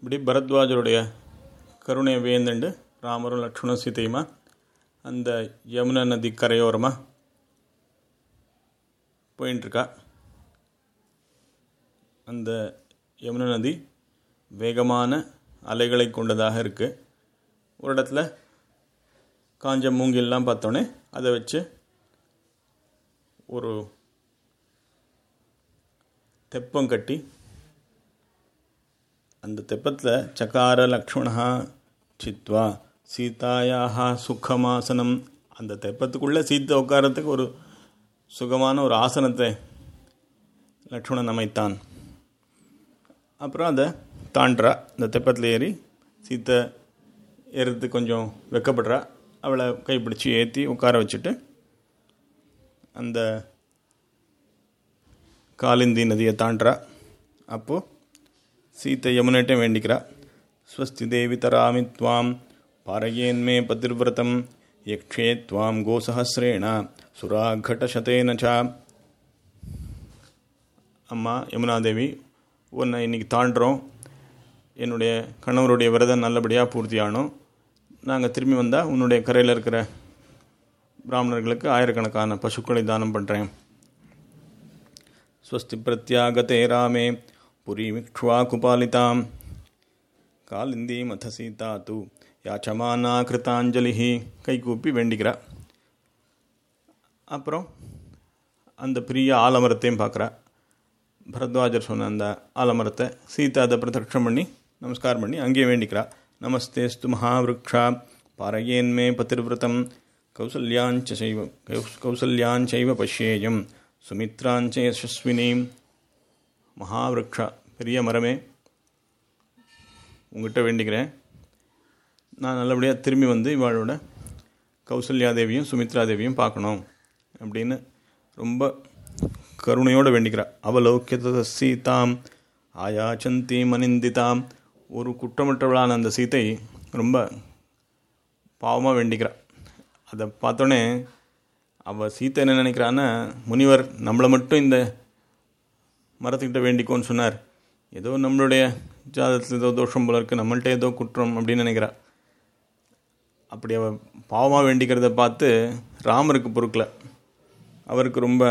இப்படி பரத்வாஜருடைய கருணையை வேந்துண்டு ராமரும் லக்ஷ்மணன் சீதையுமா அந்த யமுனா நதி கரையோரமாக போயின்ட்டுருக்கா அந்த யமுனா நதி வேகமான அலைகளை கொண்டதாக இருக்குது ஒரு இடத்துல காஞ்ச மூங்கில்லாம் பார்த்தோன்னே அதை வச்சு ஒரு தெப்பம் கட்டி அந்த தெப்பத்தில் சக்கார லக்ஷ்மணா சித்வா சீதாயாக சுகமாசனம் அந்த தெப்பத்துக்குள்ளே சீத்தை உட்காரத்துக்கு ஒரு சுகமான ஒரு ஆசனத்தை லக்ஷ்மணன் அமைத்தான் அப்புறம் அதை தாண்டுறா இந்த தெப்பத்தில் ஏறி சீத்தை ஏறுறது கொஞ்சம் வெக்கப்படுறா அவளை கைப்பிடிச்சி ஏற்றி உட்கார வச்சுட்டு அந்த காலிந்தி நதியை தாண்டுறா அப்போது சீத்தை யமுனேட்டையும் வேண்டிக்கிறா ஸ்வஸ்தி தேவி தராமி துவாம் பாரயேன்மே பதிர்விரதம் யக்ஷே துவாம் கோசஹசிரேண சுராகட்டசதேன ச அம்மா யமுனாதேவி உன்னை இன்னைக்கு தாண்டுறோம் என்னுடைய கணவருடைய விரதம் நல்லபடியாக பூர்த்தி ஆகணும் நாங்கள் திரும்பி வந்தால் உன்னுடைய கரையில் இருக்கிற பிராமணர்களுக்கு ஆயிரக்கணக்கான பசுக்களை தானம் பண்ணுறேன் ஸ்வஸ்தி பிரத்யாகதே ராமே புரீமிக்ஷ்வா குபாலிதாம் காலிந்தி மத சீதா தூ யாச்சமானா கிருத்தாஞ்சலிஹி கை கூப்பி வேண்டிக்கிறா அப்புறம் அந்த பெரிய ஆலமரத்தையும் பார்க்குறா பரத்வாஜர் சொன்ன அந்த ஆலமரத்தை சீதா அதை பிரதட்சம் பண்ணி நமஸ்காரம் பண்ணி அங்கேயே வேண்டிக்கிறா நமஸ்தேஸ்து மகாவிருக்ஷா பாரயேன்மே பதிர்விரதம் கௌசல்யாஞ்ச சைவ கௌசல்யாஞ்சைவ பஷ்யேயம் சுமித்ராஞ்ச யசஸ்வினீம் மகாவிருக்ஷா பெரிய மரமே உங்ககிட்ட வேண்டிக்கிறேன் நான் நல்லபடியாக திரும்பி வந்து இவாளோட கௌசல்யாதேவியும் சுமித்ராதேவியும் பார்க்கணும் அப்படின்னு ரொம்ப கருணையோடு வேண்டிக்கிறா அவலோக்கியத சீதாம் ஆயாச்சந்தி மனிந்திதாம் ஒரு குற்றமற்றவளான அந்த சீத்தை ரொம்ப பாவமாக வேண்டிக்கிறா அதை பார்த்தோன்னே அவள் சீத்தை என்ன நினைக்கிறான்னா முனிவர் நம்மளை மட்டும் இந்த மரத்துக்கிட்ட வேண்டிக்கோன்னு சொன்னார் ஏதோ நம்மளுடைய ஜாதகத்தில் ஏதோ தோஷம் போல இருக்குது நம்மள்ட்ட ஏதோ குற்றம் அப்படின்னு நினைக்கிறா அப்படி அவள் பாவமாக வேண்டிக்கிறத பார்த்து ராமருக்கு பொறுக்கல அவருக்கு ரொம்ப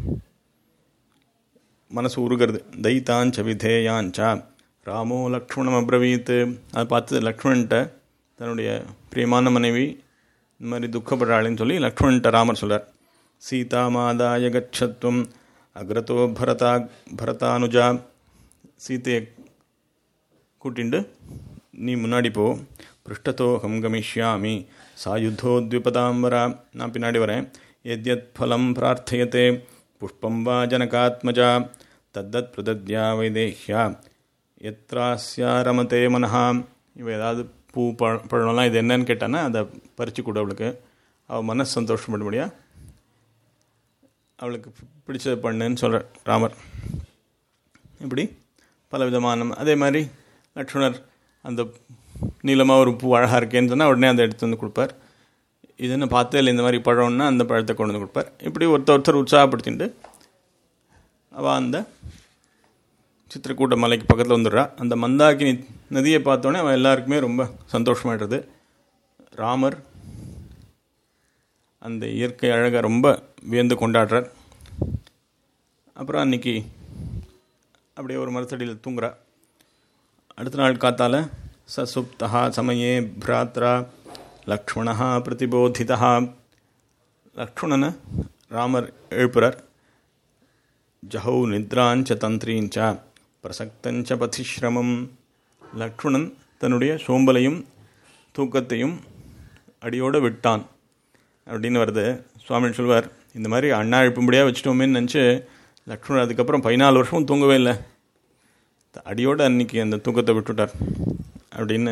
மனசு உருகிறது தைத்தாஞ்ச விதேயாஞ்சா ராமோ லக்ஷ்மணம் அப்ரவீத் அதை பார்த்து லக்ஷ்மண்கிட்ட தன்னுடைய பிரியமான மனைவி இந்த மாதிரி துக்கப்படுறாளேன்னு சொல்லி லக்ஷ்மண்கிட்ட ராமர் சொல்கிறார் சீதா மாதாய கச்சத்வம் அக்ரதோ பரதா பரதானுஜா சீத்தையை கூட்டிண்டு நீ முன்னாடி போ பிருஷ்டத்தோகம் கமிஷ்யாமி சாயுத்தோத்விபதாம்பரா நான் பின்னாடி வரேன் எத்யத் ஃபலம் பிரார்த்தயத்தே புஷ்பம் வா ஜனகாத்மஜா தத்தத் பிரதத்யா வைதேஹ்யா எத்ராஸ்யா ரமதே மனஹா இவ ஏதாவது பூ பழ பழம்லாம் இது என்னன்னு கேட்டானா அதை பறித்து கொடு அவளுக்கு அவள் மனசு சந்தோஷப்படும்படியா அவளுக்கு பிடிச்சது பண்ணுன்னு சொல்கிற ராமர் இப்படி பல விதமான அதே மாதிரி லக்ஷ்மணர் அந்த நீளமாக ஒரு பூ அழகாக இருக்கேன்னு சொன்னால் உடனே அதை எடுத்து வந்து கொடுப்பார் இதுன்னு பார்த்தே இல்லை இந்த மாதிரி பழம்னா அந்த பழத்தை கொண்டு வந்து கொடுப்பார் இப்படி ஒருத்தர் ஒருத்தர் உற்சாகப்படுத்திட்டு அவள் அந்த சித்திரக்கூட்ட மலைக்கு பக்கத்தில் வந்துடுறா அந்த மந்தாகினி நதியை பார்த்தோன்னே அவன் எல்லாருக்குமே ரொம்ப சந்தோஷமாயிடுறது ராமர் அந்த இயற்கை அழகை ரொம்ப வியந்து கொண்டாடுறார் அப்புறம் அன்னைக்கு அப்படியே ஒரு மரத்தடியில் தூங்குறா அடுத்த நாள் காத்தால சசுப்தா சமயே பிராத்ரா லக்ஷ்மணா பிரதிபோதிதா லக்ஷ்மணனை ராமர் எழுப்புறார் ஜஹௌ நித்ராஞ்ச தந்திரீஞ்ச பிரசக்தஞ்ச பதிஸ்ரமம் லக்ஷ்மணன் தன்னுடைய சோம்பலையும் தூக்கத்தையும் அடியோடு விட்டான் அப்படின்னு வருது சுவாமி சொல்வார் இந்த மாதிரி அண்ணா எழுப்பும்படியாக வச்சுட்டோமேன்னு நினச்சி லக்ஷ்மணன் அதுக்கப்புறம் பதினாலு வருஷமும் தூங்கவே இல்லை அடியோடு அன்னைக்கு அந்த தூக்கத்தை விட்டுட்டார் அப்படின்னு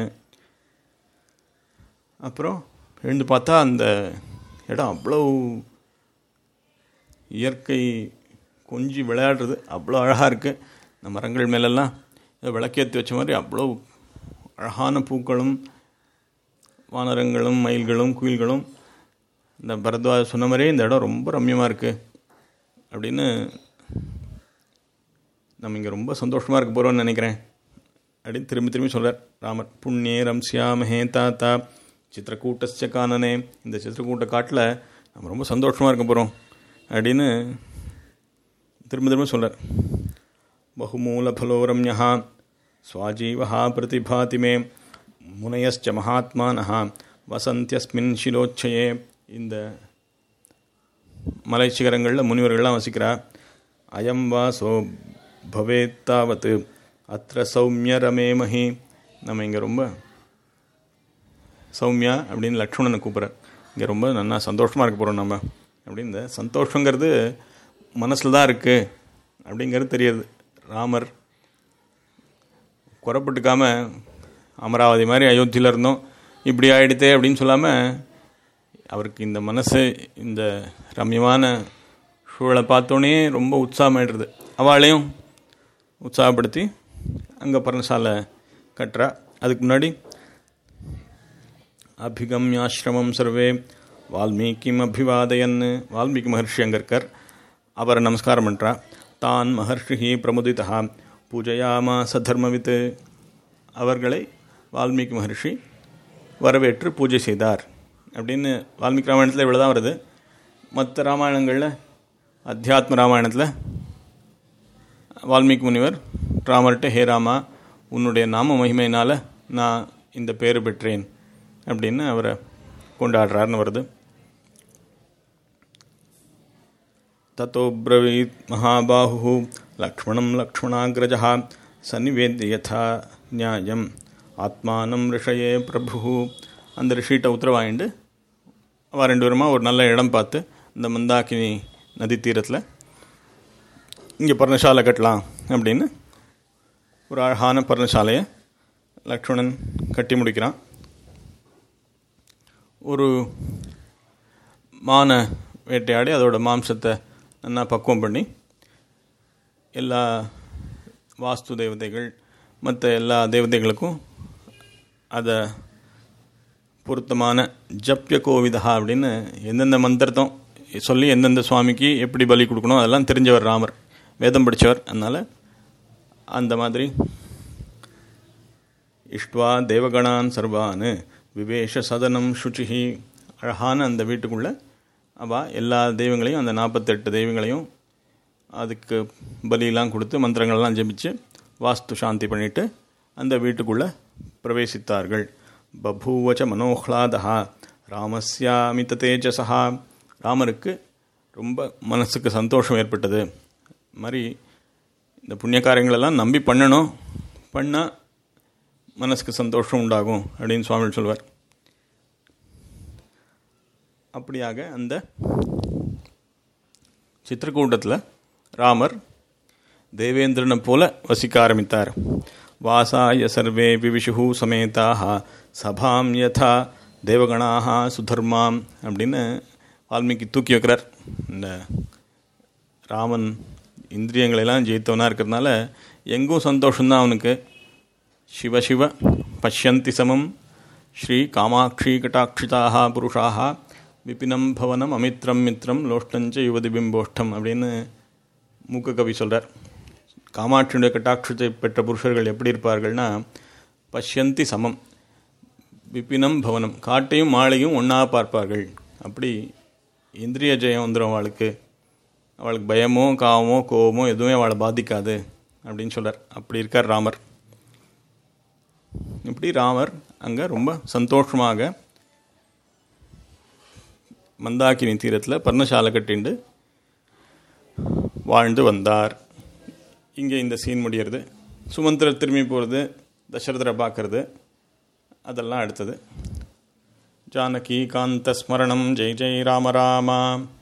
அப்புறம் எழுந்து பார்த்தா அந்த இடம் அவ்வளோ இயற்கை கொஞ்சி விளையாடுறது அவ்வளோ அழகாக இருக்குது இந்த மரங்கள் மேலெல்லாம் விளக்கேற்றி வச்ச மாதிரி அவ்வளோ அழகான பூக்களும் வானரங்களும் மயில்களும் குயில்களும் இந்த பரத்வாஜ் சொன்ன மாதிரியே இந்த இடம் ரொம்ப ரம்யமாக இருக்குது அப்படின்னு நம்ம இங்கே ரொம்ப சந்தோஷமாக இருக்க போகிறோம்னு நினைக்கிறேன் அப்படின்னு திரும்பி திரும்பி சொல்கிறார் ராமர் புண்ணியே ரம்சியாமஹே தாத்தா சித்திரக்கூட்டஸ்ய கானனே இந்த சித்திரக்கூட்ட காட்டில் நம்ம ரொம்ப சந்தோஷமாக இருக்க போகிறோம் அப்படின்னு திரும்ப திரும்ப சொல்கிறார் बहुमूलफलोरम्यः स्वाजीवः प्रतिभाति मे முனையஸ்ச மகாத்மானः வசந்தியஸ்மின் சிலோச்சயே இந்த மலை சிகரங்களில் முனிவர்கள்லாம் வசிக்கிறா அயம் வாசோ பவேத்தாவத் அத்த சௌமிய ரமேமஹி நம்ம இங்கே ரொம்ப சௌமியா அப்படின்னு லக்ஷ்மணனை கூப்பிட்ற இங்கே ரொம்ப நல்லா சந்தோஷமாக இருக்க போகிறோம் நம்ம அப்படின்னு இந்த சந்தோஷங்கிறது மனசில் தான் இருக்குது அப்படிங்கிறது தெரியுது ராமர் குறப்பட்டுக்காம அமராவதி மாதிரி அயோத்தியில் இருந்தோம் இப்படி ஆயிடுத்தே அப்படின்னு சொல்லாமல் அவருக்கு இந்த மனசு இந்த ரம்யமான சூழலை பார்த்தோன்னே ரொம்ப உற்சாகமாயிடுறது அவளையும் உற்சாகப்படுத்தி அங்கே பர்ணசாலை கட்டுறா அதுக்கு முன்னாடி அபிகம்யாசிரமம் சர்வே வால்மீகிம் அபிவாதயன் வால்மீகி மகர்ஷி அங்கே இருக்கார் அவரை நமஸ்காரம் பண்ணுறா தான் மகர்ஷி பிரமுதிதா பூஜையாமாச தர்மவித் அவர்களை வால்மீகி மகர்ஷி வரவேற்று பூஜை செய்தார் அப்படின்னு வால்மீகி ராமாயணத்தில் இவ்வளோ தான் வருது மற்ற ராமாயணங்களில் அத்தியாத்ம ராமாயணத்தில் வால்மீகி முனிவர் ராமர்கிட்ட ஹே ராமா உன்னுடைய நாம மகிமையினால் நான் இந்த பேர் பெற்றேன் அப்படின்னு அவரை கொண்டாடுறாருன்னு வருது ततोब्रवीत् महाबाहुः लक्ष्मणं लक्ष्मणाग्रजः सन्निवेद्य यथा நியாயம் ஆத்மானம் ரிஷயே பிரபு அந்த ரிஷிகிட்ட உத்தரவாயிண்டு அவள் ரெண்டு பேருமா ஒரு நல்ல இடம் பார்த்து இந்த மந்தாக்கினி நதி தீரத்தில் இங்கே பர்ணசாலை கட்டலாம் அப்படின்னு ஒரு அழகான பர்ணசாலையை லக்ஷ்மணன் கட்டி முடிக்கிறான் ஒரு மானை வேட்டையாடி அதோட மாம்சத்தை நல்லா பக்குவம் பண்ணி எல்லா வாஸ்து தேவதைகள் மற்ற எல்லா தேவதைகளுக்கும் அதை பொருத்தமான ஜப்ய கோவிதா அப்படின்னு எந்தெந்த மந்திரத்தம் சொல்லி எந்தெந்த சுவாமிக்கு எப்படி பலி கொடுக்கணும் அதெல்லாம் தெரிஞ்சவர் ராமர் வேதம் படித்தவர் அதனால் அந்த மாதிரி இஷ்டுவா தேவகணான் சர்வான் விவேஷ சதனம் சுச்சிஹி அழகான அந்த வீட்டுக்குள்ளே அவள் எல்லா தெய்வங்களையும் அந்த நாற்பத்தெட்டு தெய்வங்களையும் அதுக்கு பலியெல்லாம் கொடுத்து மந்திரங்கள்லாம் ஜெபிச்சு வாஸ்து சாந்தி பண்ணிட்டு அந்த வீட்டுக்குள்ளே பிரவேசித்தார்கள் பபூவச்ச மனோஹ்லாதா ராமஸ்யாமித தேஜசா ராமருக்கு ரொம்ப மனசுக்கு சந்தோஷம் ஏற்பட்டது மாதிரி இந்த புண்ணிய காரியங்களெல்லாம் நம்பி பண்ணணும் பண்ணால் மனசுக்கு சந்தோஷம் உண்டாகும் அப்படின்னு சுவாமி சொல்வார் அப்படியாக அந்த சித்திரக்கூட்டத்தில் ராமர் தேவேந்திரனை போல வசிக்க ஆரம்பித்தார் வாசாய சர்வே விவிஷு சமேதாக சபாம் யதா தேவகணாக சுதர்மாம் அப்படின்னு வால்மீகி தூக்கி வைக்கிறார் இந்த ராமன் இந்திரியங்களெல்லாம் ஜெயித்தவனாக இருக்கிறதுனால எங்கும் சந்தோஷம்தான் அவனுக்கு சிவ சிவ பஷ்யந்தி சமம் ஸ்ரீ காமாட்சி கட்டாட்சிதாக புருஷாக விபினம் பவனம் அமித்ரம் மித்ரம் லோஷ்டஞ்ச யுவதி பிம்போஷ்டம் அப்படின்னு மூக்க கவி சொல்கிறார் காமாட்சியுடைய கட்டாட்சத்தை பெற்ற புருஷர்கள் எப்படி இருப்பார்கள்னா பஷ்யந்தி சமம் விபினம் பவனம் காட்டையும் மாலையும் ஒன்றா பார்ப்பார்கள் அப்படி இந்திரிய ஜெயம் வந்துடும் அவளுக்கு அவளுக்கு பயமோ காவமோ கோவமோ எதுவுமே அவளை பாதிக்காது அப்படின்னு சொல்கிறார் அப்படி இருக்கார் ராமர் இப்படி ராமர் அங்கே ரொம்ப சந்தோஷமாக மந்தாக்கினி தீரத்தில் பர்ணசாலை கட்டிண்டு வாழ்ந்து வந்தார் இங்கே இந்த சீன் முடியறது சுமந்திரர் திரும்பி போகிறது தசரதரை பார்க்கறது அதெல்லாம் அடுத்தது ஜானகி காந்த ஸ்மரணம் ஜெய் ஜெய் ராம ராமா